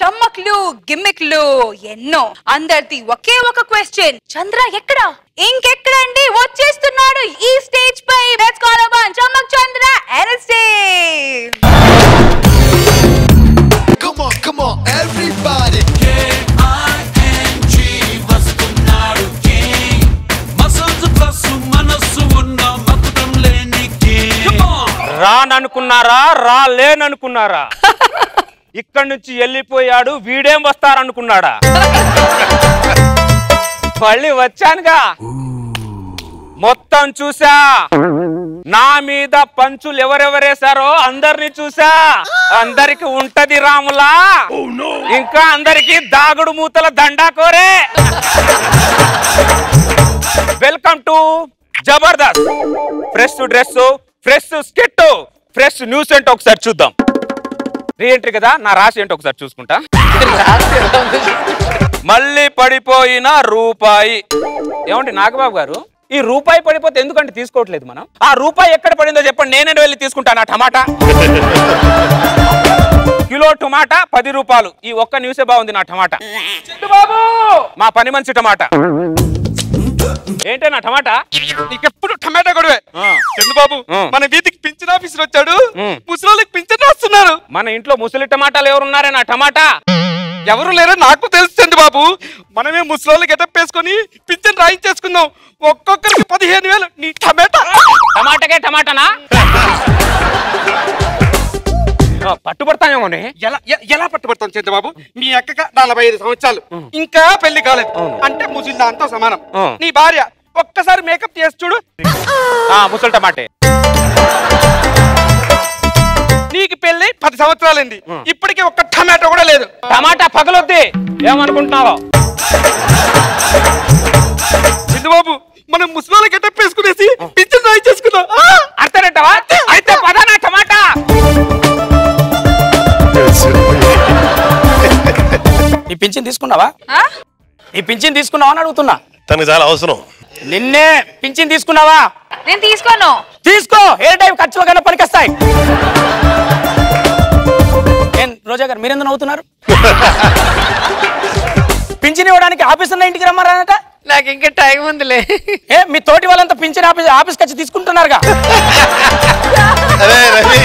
చమ్మక్లు గిమ్మిక్లు ఎన్నో అందరిది ఒకే ఒక క్వశ్చన్ చంద్ర ఎక్కడ ఇంకెక్కడండి వచ్చేస్తున్నాడు ఈ స్టేజ్ పై let's call upon Chammak Chandra ఎనస్టే Come on, come on, everybody. రాననుకున్నారా రా లేననుకున్నారా ఇక్కడి నుంచి వెళ్ళిపోయాడు వీడేం వస్తారనుకున్నాడా మళ్ళీ వచ్చానుగా మొత్తం చూసా నా మీద పంచులు ఎవరెవరేశారో అందరిని చూసా అందరికి ఉంటది రాములా ఇంకా అందరికి దాగుడు మూతల దండా కోరే welcome to Jabardasth fresh dress fresh skit fresh news ఏంటో ఒకసారి చూద్దాం రీఎంట్రీ కదా నా రాశి ఏంటో ఒకసారి చూసుకుంటా మళ్ళీ పడిపోయిన రూపాయి ఏమండి నాగబాబు గారు ఈ రూపాయి పడిపోతే ఎందుకంటే తీసుకోవట్లేదు మనం ఆ రూపాయి ఎక్కడ పడిందో చెప్పండి నేనే వెళ్ళి తీసుకుంటాను ఆ టమాటా కిలో టమాటా పది రూపాయలు ఈ ఒక్క న్యూసే బాగుంది నా టమాటా చిట్టు బాబు మా పని మనిషి టమాటా ఏంటే నా టమాటా నీకెప్పుడు టమాటా గొడవే ఆ. చంద్రబాబు ఆ. మన వీధికి పింఛన్ ఆఫీసర్ వచ్చాడు ఉమ్. ముసలోళ్ళకి పింఛన్ రాస్తున్నారు మన ఇంట్లో ముసలి టమాటాలు ఎవరున్నారే నా టమాటా ఎవరు లేరో నాకు తెలుసు చంద్రబాబు మనమే ముసలోళ్ళకి గెటప్ వేసుకొని పింఛన్ రాయించేసుకుందాం ఒక్కొక్కరికి పదిహేను వేలు నీ టమాటా టమాటాకే టమాటానా ఆ, పట్టుబడతానేమోనే ఎలా ఎ- ఎలా పట్టుబడతాం చంద్రబాబు మీ అక్కక నలభై ఐదు సంవత్సరాలు ఇంకా పెళ్లి కాలేదు అంటే ముసిల్ దాంతో సమానం ఆ. నీ భార్య ఒక్కసారి మేకప్ చేసి చూడు ఆ, ముసలి టమాటే నీకు పెళ్లి పది సంవత్సరాలైంది ఇప్పటికీ ఒక్క టమాటో కూడా లేదు టమాటా పగలొద్ది ఏమనుకుంటున్నావో చంద్రబాబు మనం ముసలోళ్ళ గెటప్ వేసుకునేసి పింఛన్ రాయించేసుకుందాం ఆ! అర్థనంటావా అయితే పద నా టమాటా ఈ పింఛన్ తీసుకున్నావా ఆ? ఈ పింఛన్ తీసుకున్నావా అని అడుగుతున్నా తనకు చాలా అవసరం నిన్నే పింఛన్ తీసుకున్నావా నేను తీసుకోను తీసుకో ఏ టైం ఖర్చులు కన్నా పనికొస్తాయి ఏం రోజా గారు మీరెందుకు నవ్వుతున్నారు పింఛన్ ఇవ్వడానికి ఆఫీసర్ ఇంటికి రమ్మారనట నాకు ఇంకా టైం ఉందిలే ఏ మీ తోటి వాళ్ళంతా పింఛన్ ఆఫీస్ ఆఫీస్కి వచ్చి తీసుకుంటున్నారుగా అరే రవి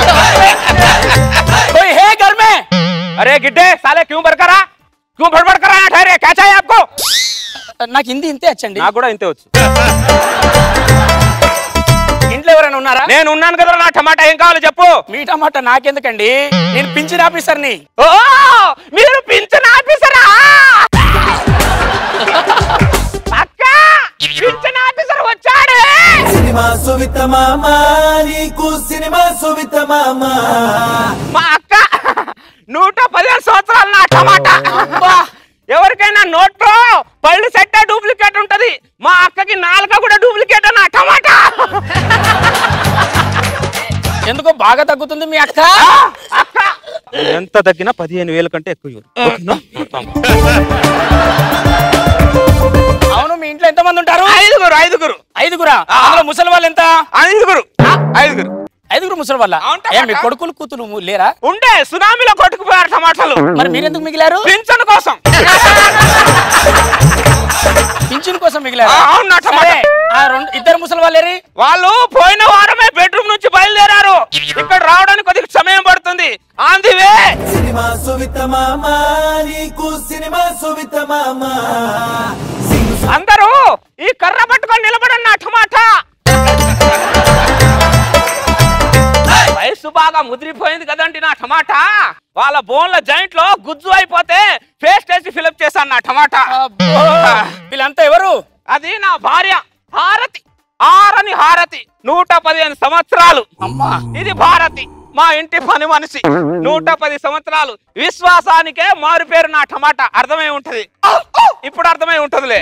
कोई है घर में अरे गिड्डे साले क्यों बरकरा क्यों बड़बड़ कर रहा है ठहरे क्या चाहिए आपको నాకు హిందీ ఇంతే వచ్చండి నాకు కూడా ఇంతే వచ్చు ఇంట్లో ఎవరైనా ఉన్నారా నేను ఉన్నాను కదా నా టమాటా ఏం కావాలో చెప్పు మీ టమాటా నాకెందుకండి నేను పింఛన్ ఆఫీసర్ని ఓ మీరు పింఛన్ ఆఫీసరా అక్క పింఛన్ ఆఫీసర్ వచ్చాడే సినిమా సువిత మామ నీకు సినిమా సువిత మామ మా అక్క నూట పదిహేను సంవత్సరాలు నా టమాటా అబ్బా, ఎవరికైనా నోట్లో పళ్ళు సెట్ డూప్లికేట్ ఉంటది మా అక్కకి నాలుక కూడా డూప్లికేట్ నా టమాటా ఎందుకో బాగా తగ్గుతుంది మీ అక్క అక్క ఎంత తగ్గినా పదిహేను వేల కంటే ఎక్కువ ఇవ్వరు. ఓకేనా? అవును మీ ఇంట్లో ఎంత మంది ఉంటారు ఐదుగురు ఐదుగురు ఐదుగురా అందులో ముసలి వాళ్ళు ఎంత ఐదుగురు ఐదుగురు ఐదుగురు ముసలి వాళ్ళ అవును, ఏ మీ టమాటా. కొడుకులు కూతురు ము- లేరా ఉండే సునామీలో కొట్టుకుపోయారు టమాటాలు మరి మీరెందుకు మిగిలారు పింఛన్ కోసం పింఛన్ కోసం మిగిలారు ఆ, అవును, నా టమాటా. ఆ రెండు ఇద్దరు ముసలి వాళ్ళేరి వాళ్ళు పోయిన వారమే బెడ్రూమ్ నుంచి బయలుదేరారు ఇక్కడ రావడానికి కొద్దిగా సమయం పడుతుంది ఆన్ ది వే సినిమా సువిత మామ నీకు సినిమా సువిత మామ సింగు అందరూ ఈ కర్ర పట్టుకొని నిలబడండి నా టమాటా వయసు బాగా ముదిరిపోయింది కదండి నా టమాటా వాళ్ళ బోన్ల జాయింట్ లో గుజ్జు అయిపోతే పేస్ట్ వేసి ఫిలప్ చేశాను నా టమాటా అబ్బో, వీళ్ళంతా ఎవరు అది నా భార్య హారతి ఆరని హారతి నూట పదిహేను సంవత్సరాలు అమ్మా ఇది భారతి మా ఇంటి పని మనిషి నూట పది సంవత్సరాలు విశ్వాసానికే మారు పేరు నా టమాటా అర్థమై ఉంటది ఇప్పుడు అర్థమై ఉంటదిలే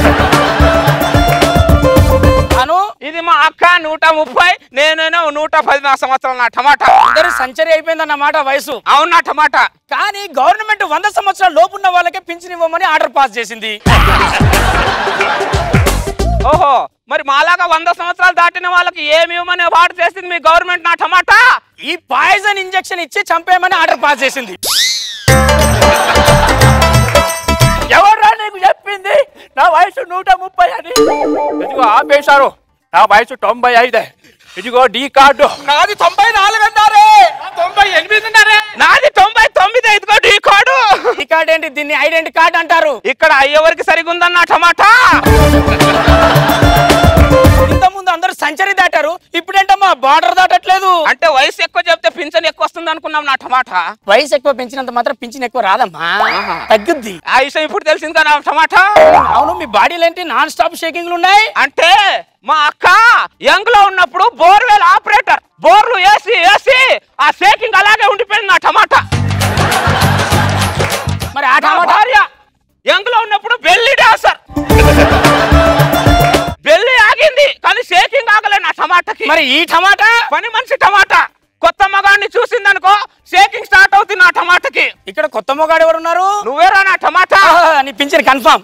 అను ఇది మా అక్క నూట ముప్పై నేనేనో నూట పది నా సంవత్సరాలు నా టమాటా అందరు సంచరి అయిపోయిందన్నమాట వయసు అవును నా టమాటా కానీ గవర్నమెంట్ వంద సంవత్సరాల లోపు ఉన్న వాళ్ళకే పింఛన్ ఇవ్వమని ఆర్డర్ పాస్ చేసింది ఓహో మరి మాలాగా వంద సంవత్సరాలు దాటిన వాళ్ళకి ఏమి ఇవ్వమని వాడు చేసింది మీ గవర్నమెంట్ నా టమాటా ఈ పాయిజన్ ఇంజెక్షన్ ఇచ్చి చంపేయమని ఆర్డర్ పాస్ చేసింది ఎవర్రా నీకు చెప్పింది నా వయసు నూట ముప్పై అని ఇదిగో ఆపేశారు నా వయసు తొంభై ఐదే ఇదిగో డి కార్డు నాది తొంభై నాలుగు అన్నారే తొంభై ఎనిమిది అన్నారే నాది తొంభై తొమ్మిది ఇదిగో ఢీ కోడు ఈ కార్డ్ ఏంటి దీన్ని ఐడెంటి కార్డ్ అంటారు ఇక్కడ అయ్యేవరకు సరిగుందన్న టమాటా ఇంత ముందు అందరూ సంచరి దాటారు ఇప్పుడేంటమ్మా బార్డర్ దాటట్లేదు అంటే వయసు ఎక్కువ చెప్తే పింఛన్ ఎక్కువ వస్తుంది అనుకున్నాం నా టమాటా వయసు ఎక్కువ పెంచినంత మాత్రం పింఛన్ ఎక్కువ రాదమ్మా తగ్గుద్ది ఆ విషయం ఇప్పుడు తెలిసింది కదా టమాటా అవును మీ బాడీలో ఏంటి నాన్ స్టాప్ షేకింగ్లు ఉన్నాయి అంటే మా అక్క యంగ్ లో ఉన్నప్పుడు బోర్వెల్ ఆపరేటర్ బోర్లు వేసి వేసి ఆ షేకింగ్ అలాగే ఉండిపోయింది నా టమాటా మరి ఆ నా టమాటా భార్య యంగ్ లో ఉన్నప్పుడు బెల్లి డాన్సర్ బెల్లి ఆగింది కానీ షేకింగ్ ఆగలే నా టమాటాకి మరి ఈ టమాటా పని మనిషి టమాటా కొత్త మగాన్ని చూసిందనుకో షేకింగ్ స్టార్ట్ అవుతుంది నా టమాటాకి ఇక్కడ కొత్త మొగాడు ఎవరు ఉన్నారు నువ్వేరా నా టమాటా ఆహా, నీ పింఛన్ కన్ఫర్మ్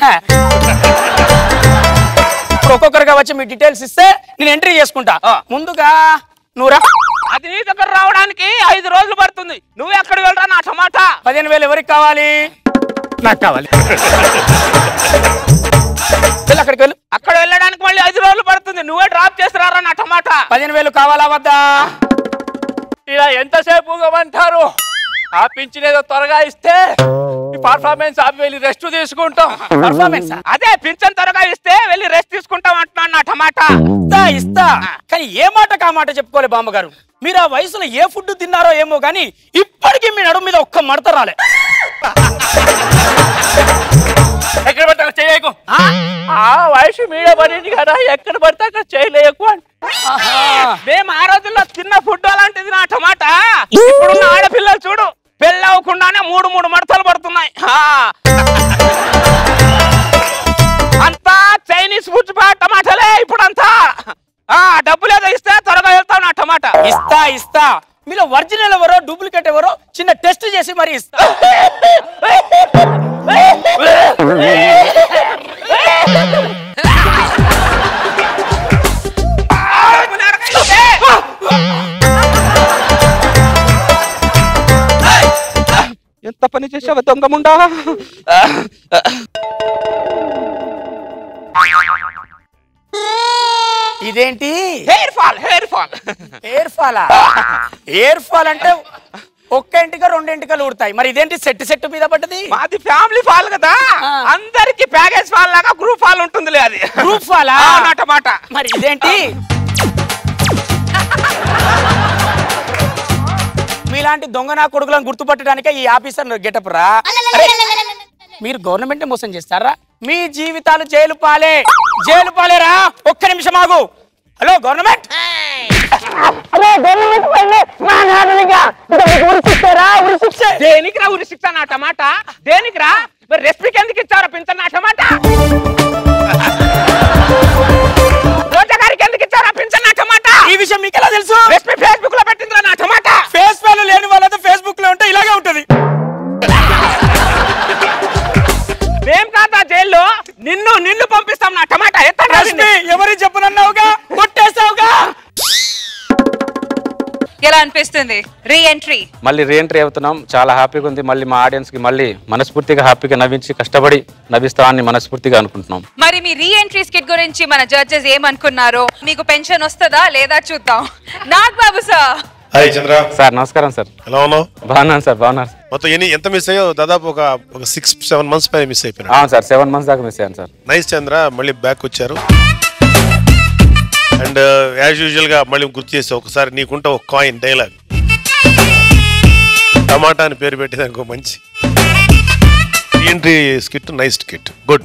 ఇప్పుడు ఒక్కొక్కరుగా వచ్చి మీ డీటెయిల్స్ ఇస్తే నేను ఎంట్రీ చేసుకుంటా ఆ. ముందుగా నూరా అది నీ దగ్గర రావడానికి ఐదు రోజులు పడుతుంది నువ్వు ఎక్కడ వెళ్ళరా నా టమాటా పదిహేను వేలు ఎవరికి కావాలి నాకు కావాలి వెళ్ళు అక్కడికి వెళ్ళు అక్కడ వెళ్ళడానికి మళ్ళీ ఐదు రోజులు పడుతుంది నువ్వే డ్రాప్ చేసి రారా నా టమాటా పదిహేను వేలు కావాలా వద్దా ఇలా ఎంతసేపు ఊగమంటారు ఆ పింఛన్ ఏదో త్వరగా ఇస్తే ఈ పర్ఫార్మెన్స్ ఆపి వెళ్ళి రెస్ట్ తీసుకుంటాం పర్ఫార్మెన్స్ అదే పింఛన్ త్వరగా ఇస్తే వెళ్ళి రెస్ట్ తీసుకుంటాం అంటున్నాను నా టమాటా ఇస్తా ఇస్తా కానీ ఏ మాటకు ఆ మాట చెప్పుకోలే బామ్మగారు మీరు ఆ వయసులో ఏ ఫుడ్ తిన్నారో ఏమో కానీ ఇప్పటికీ మీ నడుము మీద ఒక్క మడత రాలే ఎక్కడ పడితే అక్కడ చేయకు ఆ? ఆ వయసు మీద పడింది కదా ఎక్కడ పడితే అక్కడ చేయలేకు అని ఆహా. మేము ఆ రోజుల్లో తిన్న ఫుడ్ అలాంటిది నా టమాటా ఇప్పుడున్న ఆడపిల్లలు చూడు పెళ్ళి అవ్వకుండానే మూడు మూడు మడతలు పడుతున్నాయి ఆ. అంతా చైనీస్ ఫుడ్ టమాటాలే ఇప్పుడంతా ఆ డబ్బులు ఏదో ఇస్తే త్వరగా వెళ్తావు నా టమాటా ఇస్తా ఇస్తా మీలో ఒరిజినల్ ఎవరో డూప్లికేట్ ఎవరో చిన్న టెస్ట్ చేసి మరి ఇస్తా ఎంత పని చేసావు దొంగముండా ఇదేంటి hair fall hair fall air ఫాలా ఎయిర్ ఫాల్ అంటే ఒక్క ఇంటిక రెండు ఇంటికలు ఊడతాయి మరి ఇదేంటి సెట్ సెట్ మీద పడ్డది మాది ఫ్యామిలీ ఫాల్ కదా ఆ. అందరికి ప్యాకేజ్ ఫాల్ లాగా గ్రూప్ ఫాల్ ఉంటుందిలే అది గ్రూప్ ఫాలా ఆ, నా టమాటా మరి ఇదేంటి మీలాంటి దొంగ నా కొడుకులను గుర్తుపట్టడానికే ఈ ఆఫీసర్ గెటప్ రా అరే, మీరు గవర్నమెంట్ మోసం చేస్తారా మీ జీవితాలు జైలు పాలే జైలు పాలేరా ఒక్క నిమిషం ఆగు హలో గవర్నమెంట్ దేనికి రా ఉరి శిక్ష నా టమాటా దేనికి రా మరి రెసిపీకి ఎందుకు ఇచ్చారా పింఛన్ నా టమాటా రోజా గారికి ఎందుకు ఇచ్చారా పింఛన్ నా టమాటా ఈ విషయం మీకు ఎలా తెలుసు రెసిపీ ఫేస్బుక్ లో పెట్టిందిరా నా టమాటా ఫేస్ వాల్యూ లేని వాళ్ళతో ఫేస్బుక్ లో ఉంటే ఇలాగే ఉంటది మేం కాదా జైల్లో నిన్ను నిన్ను పంపిస్తాం నా టమాటా ఎత్తండి రష్మి ఎవరి చెప్పనన్నావుగా కొట్టేస్తావుగా ఎలా అనిపిస్తుంది రీ ఎంట్రీ మళ్ళీ రీఎంట్రీ అవుతున్నాం చాలా హ్యాపీగా ఉంది మళ్ళీ మా ఆడియన్స్ కి మళ్ళీ మనస్ఫూర్తిగా హ్యాపీగా నవ్వించి కష్టపడి నవ్విస్తామని మనస్ఫూర్తిగా అనుకుంటున్నాం మరి మీ రీ ఎంట్రీ స్కిట్ గురించి మన జడ్జెస్ ఏమనుకున్నారో మీకు పెన్షన్ వస్తుందా లేదా చూద్దాం Nag Babu sir hi Chandra sir నమస్కారం సార్ ఎలా ఉన్నావు బాగున్నాను సార్ బాగున్నారు మొత్తం ఎన్ని ఎంత మిస్ అయ్యో దాదాపు ఒక ఒక సిక్స్ సెవెన్ మంత్స్ పైన మిస్ అయిపోయినా అవును సార్ సెవెన్ మంత్స్ దాకా మిస్ అయ్యాను సార్ నైస్ చంద్ర మళ్ళీ బ్యాక్ వచ్చారు అండ్ యాజ్ యూజువల్ గా మళ్ళీ గుర్తు చేసి ఒకసారి నీకుంటే ఒక కాయిన్ డైలాగ్ టమాటా అని పేరు పెట్టేదానికి ఒక మంచి entry skit nice skit good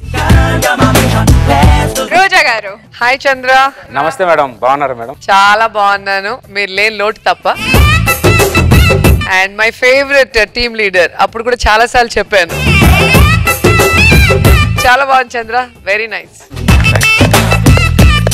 Roja గారు హాయ్ చంద్ర నమస్తే మేడం బాగున్నారు మేడం చాలా బాగున్నాను మీరు లేని లోటు తప్ప and my favourite team leader అప్పుడు కూడా చాలా సార్లు చెప్పాను చాలా బాగుంది చంద్ర వెరీ నైస్